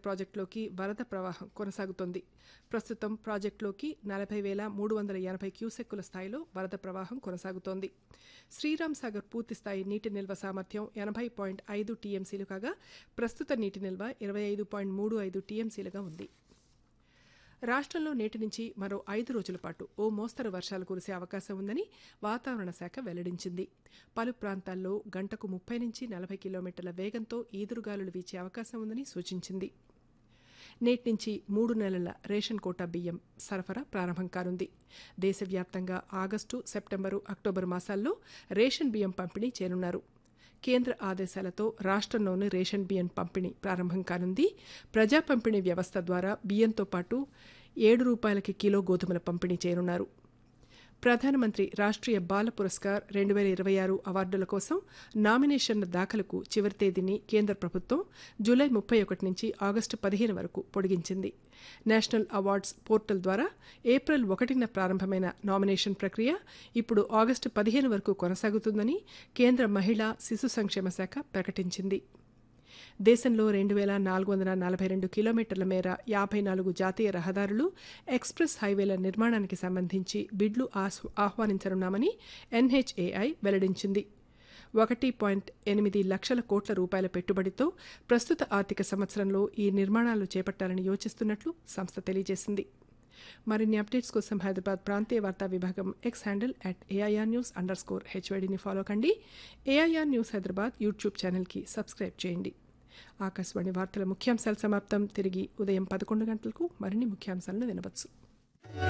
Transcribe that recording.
ప్రాజెక్టులోకి వరద ప్రవాహం కొనసాగుతోంది ప్రస్తుతం ప్రాజెక్టులోకి నలభై వేల మూడు వందల ఎనభై క్యూసెక్కుల స్థాయిలో వరద ప్రవాహం కొనసాగుతోంది శ్రీరామ్ సాగర్ పూర్తి స్థాయి నీటి నిల్వ సామర్థ్యం ఎనభై పాయింట్ ఐదు టీఎంసీలు కాగా ప్రస్తుత నీటి నిల్వ ఇరవై ఐదు పాయింట్ మూడు ఐదు టీఎంసీలుగా ఉంది రాష్ట్రంలో నేటి నుంచి మరో ఐదు రోజుల పాటు ఓ మోస్తరు వర్షాలు కురిసే అవకాశం ఉందని వాతావరణ శాఖ వెల్లడించింది పలు ప్రాంతాల్లో గంటకు ముప్పై నుంచి నలభై కిలోమీటర్ల వేగంతో ఈదురుగాలులు వీచే అవకాశం ఉందని సూచించింది నేటి నుంచి మూడు నెలల రేషన్ కోటా బియ్యం సరఫరా ప్రారంభం కానుంది దేశవ్యాప్తంగా ఆగస్టు సెప్టెంబరు అక్టోబర్ మాసాల్లో రేషన్ బియ్యం పంపిణీ చేయనున్నారు కేంద్ర ఆదేశాలతో రాష్ట్రంలోని రేషన్ బియ్యం పంపిణీ ప్రారంభం కానుంది ప్రజా పంపిణీ వ్యవస్థ ద్వారా బియ్యంతో పాటు ఏడు రూపాయలకి కిలో గోధుమల పంపిణీ చేయనున్నారు ప్రధానమంత్రి రాష్ట్రీయ బాల పురస్కార్ రెండు వేల ఇరవై ఆరు అవార్డుల కోసం నామినేషన్ల దాఖలకు చివరి తేదీని కేంద్ర ప్రభుత్వం జూలై ముప్పై ఒకటి నుంచి ఆగస్టు పదిహేను వరకు పొడిగించింది నేషనల్ అవార్డ్స్ పోర్టల్ ద్వారా ఏప్రిల్ ఒకటిన ప్రారంభమైన నామినేషన్ ప్రక్రియ ఇప్పుడు ఆగస్టు పదిహేను వరకు కొనసాగుతుందని కేంద్ర మహిళా శిశు సంక్షేమ శాఖ ప్రకటించింది దేశంలో రెండు వేల నాలుగు వందల నలభై రెండు కిలోమీటర్ల మేర యాభై నాలుగు జాతీయ రహదారులు ఎక్స్ప్రెస్ హైవేల నిర్మాణానికి సంబంధించి బిడ్లు ఆహ్వానించనున్నామని ఎన్హెచ్ఏఐ వెల్లడించింది ఒకటి పాయింట్ ఎనిమిది లక్షల కోట్ల రూపాయల పెట్టుబడితో ప్రస్తుత ఆర్థిక సంవత్సరంలో ఈ నిర్మాణాలు చేపట్టాలని యోచిస్తున్నట్లు సంస్థ తెలియజేసింది మరిన్ని అప్డేట్స్ కోసం హైదరాబాద్ ప్రాంతీయ వార్తా విభాగం X handle at AIR news underscore హెచ్వైడిని ఫాలో కండి ఏఐఆర్ న్యూస్ హైదరాబాద్ యూట్యూబ్ ఛానల్కి సబ్స్క్రైబ్ చేయండి ఆకాశవాణి వార్తల ముఖ్యాంశాలు సమాప్తం తిరిగి ఉదయం పదకొండు గంటలకు మరిన్ని ముఖ్యాంశాలను వినవచ్చు